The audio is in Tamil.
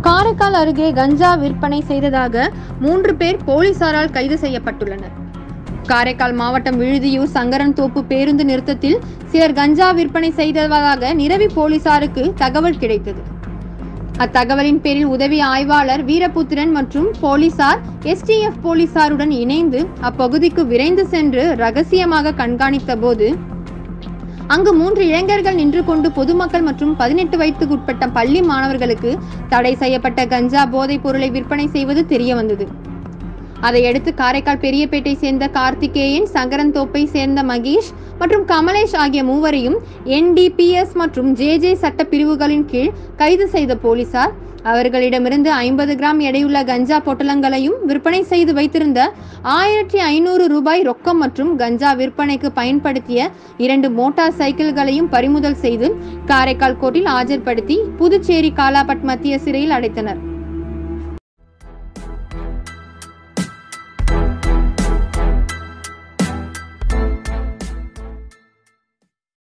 காரைக்கால் அருகே கஞ்சா விற்பனை செய்ததாக மூன்று பேர் போலீசாரால் கைது செய்யப்பட்டுள்ளனர் காரைக்கால் மாவட்டம் விழுதியூர் சங்கரன்தோப்பு பேருந்து நிறுத்தத்தில் சிலர் கஞ்சா விற்பனை செய்ததாக நிரவி போலீசாருக்கு தகவல் கிடைத்தது அத்தகவலின் பேரில் உதவி ஆய்வாளர் வீரபுத்திரன் மற்றும் போலீசார் எஸ்டிஎஃப் போலீசாருடன் இணைந்து அப்பகுதிக்கு விரைந்து சென்று ரகசியமாக கண்காணித்த போது அங்கு மூன்று இளைஞர்கள் நின்று கொண்டு பொதுமக்கள் மற்றும் பதினெட்டு வயதுக்குட்பட்ட பள்ளி மாணவர்களுக்கு தடை செய்யப்பட்ட கஞ்சா போதைப் பொருளை விற்பனை செய்வது தெரிய வந்தது அதையடுத்து காரைக்கால் பெரியபேட்டை சேர்ந்த கார்த்திகேயன் சங்கரன்தோப்பை சேர்ந்த மகேஷ் மற்றும் கமலேஷ் ஆகிய மூவரையும் என்டிபிஎஸ் மற்றும் ஜேஜே சட்ட பிரிவுகளின் கீழ் கைது செய்த போலீசார் அவர்களிடமிருந்து ஐம்பது கிராம் எடையுள்ள கஞ்சா பொட்டலங்களையும் விற்பனை செய்து வைத்திருந்த ஆயிரத்தி ஐநூறு ரூபாய் ரொக்கம் மற்றும் கஞ்சா விற்பனைக்கு பயன்படுத்திய இரண்டு மோட்டார் சைக்கிள்களையும் பறிமுதல் செய்து காரைக்கால் கோர்ட்டில் ஆஜர்படுத்தி புதுச்சேரி காலாபட் மத்திய சிறையில் அடைத்தனர்